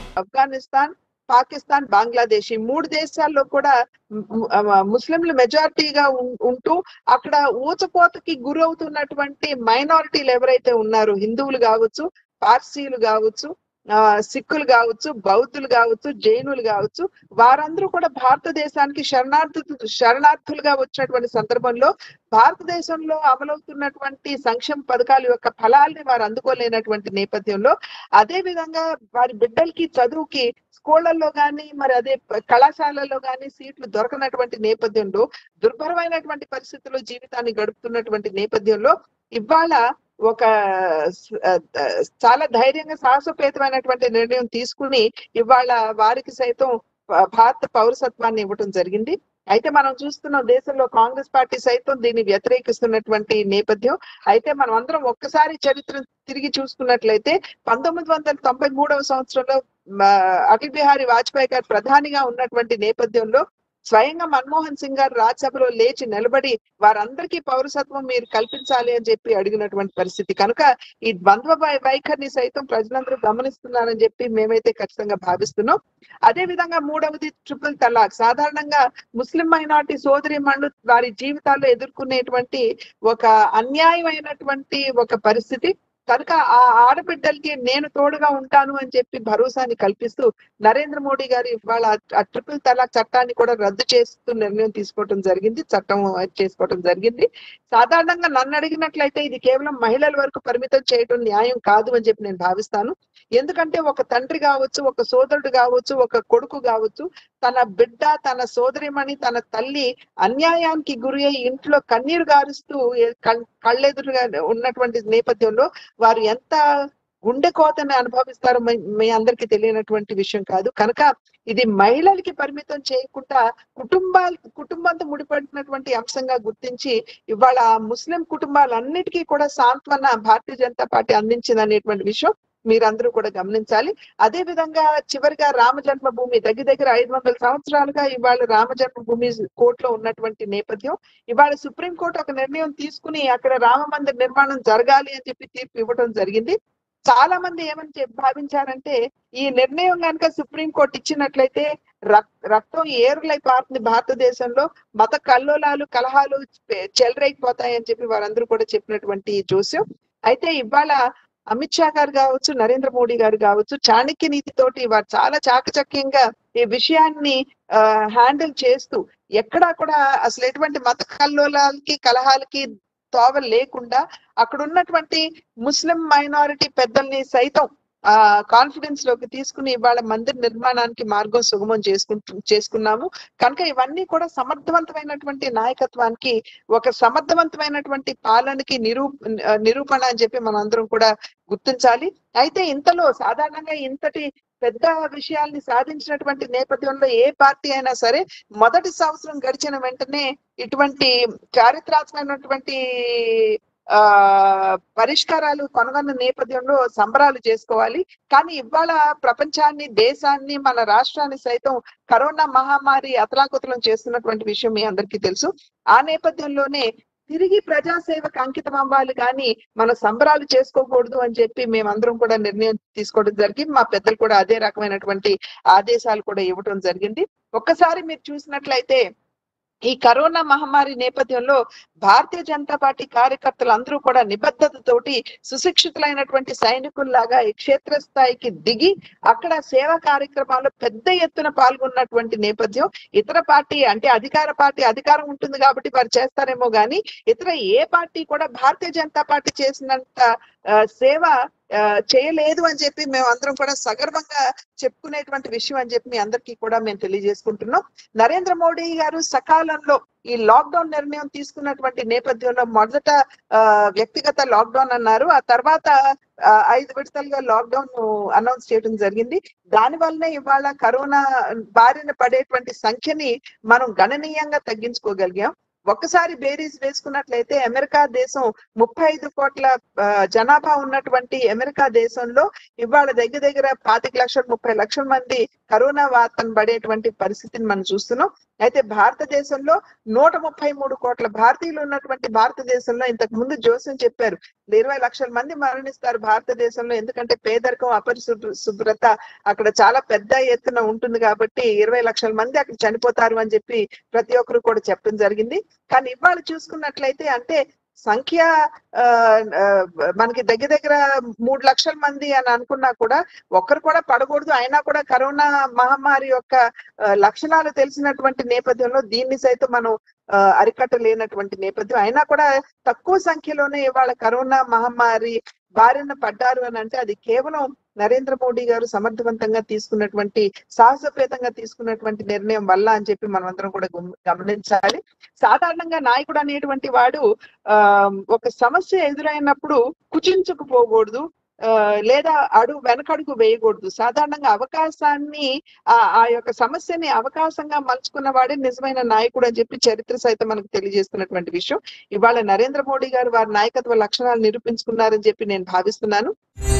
ఆఫ్ఘనిస్తాన్ పాకిస్తాన్ బంగ్లాదేశ్ ఈ మూడు దేశాల్లో కూడా ము- ఆ, ముస్లింలు మెజారిటీగా ఉం- ఉంటూ అక్కడ ఊచకోతకి గురవుతున్నటువంటి మైనారిటీలు ఎవరైతే ఉన్నారో హిందువులు కావచ్చు పార్సీలు కావచ్చు ఆ సిక్కులు కావచ్చు బౌద్ధులు కావచ్చు జైనులు కావచ్చు వారందరూ కూడా భారతదేశానికి శరణార్థు శరణార్థులుగా వచ్చినటువంటి సందర్భంలో భారతదేశంలో అమలవుతున్నటువంటి సంక్షేమ పథకాల యొక్క ఫలాల్ని వారు అందుకోలేనటువంటి నేపథ్యంలో అదే విధంగా వారి బిడ్డలకి చదువుకి స్కూళ్ళల్లో కానీ మరి అదే ప- కళాశాలల్లో కానీ సీట్లు దొరకనటువంటి నేపథ్యంలో దుర్భరమైనటువంటి పరిస్థితుల్లో జీవితాన్ని గడుపుతున్నటువంటి నేపథ్యంలో ఇవాళ ఒక స- ఆ, ఆ, చాలా ధైర్యంగా సాహసోపేతమైనటువంటి నిర్ణయం తీసుకుని ఇవాళ వారికి సైతం భా- భారత పౌరసత్వాన్ని ఇవ్వటం జరిగింది అయితే మనం చూస్తున్నాం దేశంలో కాంగ్రెస్ పార్టీ సైతం దీన్ని వ్యతిరేకిస్తున్నటువంటి నేపథ్యం అయితే మనం అందరం ఒక్కసారి చరిత్ర తిరిగి చూసుకున్నట్లయితే పంతొమ్మిది వందల తొంభై మూడవ సంవత్సరంలో మ, అటల్ బిహారీ వాజ్పేయి గారు ప్రధానిగా ఉన్నటువంటి నేపథ్యంలో స్వయంగా మన్మోహన్ సింగ్ గారు రాజ్యసభలో లేచి నిలబడి వారందరికీ పౌరసత్వం మీరు కల్పించాలి అని చెప్పి అడిగినటువంటి పరిస్థితి కనుక ఈ ద్వంద్వ వై- వైఖరిని సైతం ప్రజలందరూ గమనిస్తున్నారని చెప్పి మేమైతే ఖచ్చితంగా భావిస్తున్నాం అదే విధంగా మూడవది ట్రిపుల్ తలాక్ సాధారణంగా ముస్లిం మైనారిటీ సోదరి వారి జీవితాల్లో ఎదుర్కొనేటువంటి ఒక అన్యాయమైనటువంటి ఒక పరిస్థితి కనుక ఆ ఆడబిడ్డలకి నేను తోడుగా ఉంటాను అని చెప్పి భరోసాని కల్పిస్తూ నరేంద్ర మోడీ గారు ఇవాళ ఆ ట్రిపుల్ తలాక్ చట్టాన్ని కూడా రద్దు చేస్తూ నిర్ణయం తీసుకోవడం జరిగింది చట్టం చేసుకోవడం జరిగింది సాధారణంగా నన్ను అడిగినట్లయితే ఇది కేవలం మహిళల వరకు పరిమితం చేయడం న్యాయం కాదు అని చెప్పి నేను భావిస్తాను ఎందుకంటే ఒక తండ్రి కావచ్చు ఒక సోదరుడు కావచ్చు ఒక కొడుకు కావచ్చు తన బిడ్డ తన సోదరిమణి తన తల్లి అన్యాయానికి గురి అయి ఇంట్లో కన్నీరు గారుస్తూ ఏ- కళ్- కళ్ళెదురుగా ఉన్నటువంటి నేపథ్యంలో వారు ఎంత గుండె కోతని అనుభవిస్తారో మీ- మీ అందరికీ తెలియనటువంటి విషయం కాదు కనుక ఇది మహిళలకి పరిమితం చేయకుండా కుటుంబాల కుటుంబంతో ముడిపడినటువంటి అంశంగా గుర్తించి ఇవాళ ఆ ముస్లిం కుటుంబాలన్నిటికీ కూడా సాంత్వన భారతీయ జనతా పార్టీ అందించింది అనేటువంటి విషయం మీరందరూ కూడా గమనించాలి అదే విధంగా చివరిగా రామ జన్మభూమి దగ్గర దగ్గర ఐదు వందల సంవత్సరాలుగా ఇవాళ రామ జన్మభూమి కోర్టులో ఉన్నటువంటి నేపథ్యం ఇవాళ సుప్రీం కోర్టు ఒక నిర్ణయం తీసుకుని అక్కడ రామ మందిర నిర్మాణం జరగాలి అని చెప్పి తీర్పు ఇవ్వడం జరిగింది చాలా మంది ఏమని చెప్- భావించారంటే ఈ నిర్ణయం కనుక సుప్రీం కోర్టు ఇచ్చినట్లయితే రక్- రక్తం ఏరులై పారుతుంది భారతదేశంలో మత కల్లోలాలు కలహాలు చె- చెలరేగిపోతాయని చెప్పి వారందరూ కూడా చెప్పినటువంటి జోస్యం అయితే ఇవాళ అమిత్ షా గారు కావచ్చు నరేంద్ర మోడీ గారు కావచ్చు చాణక్య నీతి తోటి వారు చాలా చాకచక్యంగా ఈ విషయాన్ని హ్యాండిల్ చేస్తూ ఎక్కడా కూడా అసలు ఎటువంటి మత కల్లోలాలకి కలహాలకి తోవ లేకుండా అక్కడ ఉన్నటువంటి ముస్లిం మైనారిటీ పెద్దల్ని సైతం ఆ కాన్ఫిడెన్స్ లోకి తీసుకుని ఇవాళ మందిర్ నిర్మాణానికి మార్గం సుగమం చేసుకుంటు చేసుకున్నాము కనుక ఇవన్నీ కూడా సమర్థవంతమైనటువంటి నాయకత్వానికి ఒక సమర్థవంతమైనటువంటి పాలనకి నిరూ ఆ, నిరూపణ అని చెప్పి మనం అందరం కూడా గుర్తించాలి అయితే ఇంతలో సాధారణంగా ఇంతటి పెద్ద విషయాల్ని సాధించినటువంటి నేపథ్యంలో ఏ పార్టీ అయినా సరే మొదటి సంవత్సరం గడిచిన వెంటనే ఇటువంటి చారిత్రాత్మకమైనటువంటి ఆ పరిష్కారాలు కనుగొన్న నేపథ్యంలో సంబరాలు చేసుకోవాలి కానీ ఇవాళ ప్రపంచాన్ని దేశాన్ని మన రాష్ట్రాన్ని సైతం కరోనా మహమ్మారి అతలాకుతలం చేస్తున్నటువంటి విషయం మీ అందరికీ తెలుసు ఆ నేపథ్యంలోనే తిరిగి ప్రజాసేవకు అంకితం అవ్వాలి కానీ మన సంబరాలు చేసుకోకూడదు అని చెప్పి మేమందరం కూడా నిర్ణయం తీసుకోవడం జరిగింది మా పెద్దలు కూడా అదే రకమైనటువంటి ఆదేశాలు కూడా ఇవ్వడం జరిగింది ఒక్కసారి మీరు చూసినట్లయితే ఈ కరోనా మహమ్మారి నేపథ్యంలో భారతీయ జనతా పార్టీ కార్యకర్తలు అందరూ కూడా నిబద్ధతతోటి సుశిక్షితులైనటువంటి సైనికుల్లాగా ఈ క్షేత్రస్థాయికి దిగి అక్కడ సేవా కార్యక్రమాల్లో పెద్ద ఎత్తున పాల్గొన్నటువంటి నేపథ్యం ఇతర పార్టీ అంటే అధికార పార్టీ అధికారం ఉంటుంది కాబట్టి వారు చేస్తారేమో గాని ఇతర ఏ పార్టీ కూడా భారతీయ జనతా పార్టీ చేసినంత ఆ, సేవ ఆ, చేయలేదు అని చెప్పి మేము అందరం కూడా సగర్వంగా చెప్పుకునేటువంటి విషయం అని చెప్పి మీ అందరికీ కూడా మేము తెలియజేసుకుంటున్నాం నరేంద్ర మోడీ గారు సకాలంలో ఈ లాక్డౌన్ నిర్ణయం తీసుకున్నటువంటి నేపథ్యంలో మొదట ఆ, వ్యక్తిగత లాక్డౌన్ అన్నారు ఆ తర్వాత ఆ, ఐదు విడతలుగా లాక్డౌన్ అనౌన్స్ చేయడం జరిగింది దాని వల్లనే ఇవాళ కరోనా బారిన పడేటువంటి సంఖ్యని మనం గణనీయంగా తగ్గించుకోగలిగాం ఒక్కసారి బేరీస్ వేసుకున్నట్లయితే అమెరికా దేశం ముప్పై ఐదు కోట్ల ఆ, జనాభా ఉన్నటువంటి అమెరికా దేశంలో ఇవాళ దగ్గర దగ్గర పాతిక లక్షల ముప్పై లక్షల మంది కరోనా వార్తను పడేటువంటి పరిస్థితిని మనం చూస్తున్నాం అయితే భారతదేశంలో నూట ముప్పై మూడు కోట్ల భారతీయులు ఉన్నటువంటి భారతదేశంలో ఇంతకు ముందు జోస్యం చెప్పారు ఇరవై లక్షల మంది మరణిస్తారు భారతదేశంలో ఎందుకంటే పేదరికం అపరిశుభ్ర శుభ్రత అక్కడ చాలా పెద్ద ఎత్తున ఉంటుంది కాబట్టి ఇరవై లక్షల మంది అక్కడ చనిపోతారు అని చెప్పి ప్రతి ఒక్కరు కూడా చెప్పడం జరిగింది కానీ ఇవాళ చూసుకున్నట్లయితే అంటే సంఖ్య ఆ, ఆ, మనకి దగ్గర దగ్గర మూడు లక్షల మంది అని అనుకున్నా కూడా ఒక్కరు కూడా పడకూడదు అయినా కూడా కరోనా మహమ్మారి యొక్క ఆ, లక్షణాలు తెలిసినటువంటి నేపథ్యంలో దీన్ని సైతం మనం ఆ, అరికట్టలేనటువంటి నేపథ్యం అయినా కూడా తక్కువ సంఖ్యలోనే ఇవాళ కరోనా మహమ్మారి బారిన పడ్డారు అని అంటే అది కేవలం నరేంద్ర మోడీ గారు సమర్థవంతంగా తీసుకున్నటువంటి సాహసోపేతంగా తీసుకున్నటువంటి నిర్ణయం వల్ల అని చెప్పి మనమందరం కూడా గమ- గమనించాలి సాధారణంగా నాయకుడు అనేటువంటి వాడు ఆ ఒక సమస్య ఎదురైనప్పుడు కుచించుకుపోకూడదు ఆ, లేదా అడుగు వెనకడుగు వేయకూడదు సాధారణంగా అవకాశాన్ని ఆ ఆ యొక్క సమస్యని అవకాశంగా మలుచుకున్న వాడే నిజమైన నాయకుడు అని చెప్పి చరిత్ర సైతం మనకు తెలియజేస్తున్నటువంటి విషయం ఇవాళ నరేంద్ర మోడీ గారు వారి నాయకత్వ లక్షణాలు నిరూపించుకున్నారని చెప్పి నేను భావిస్తున్నాను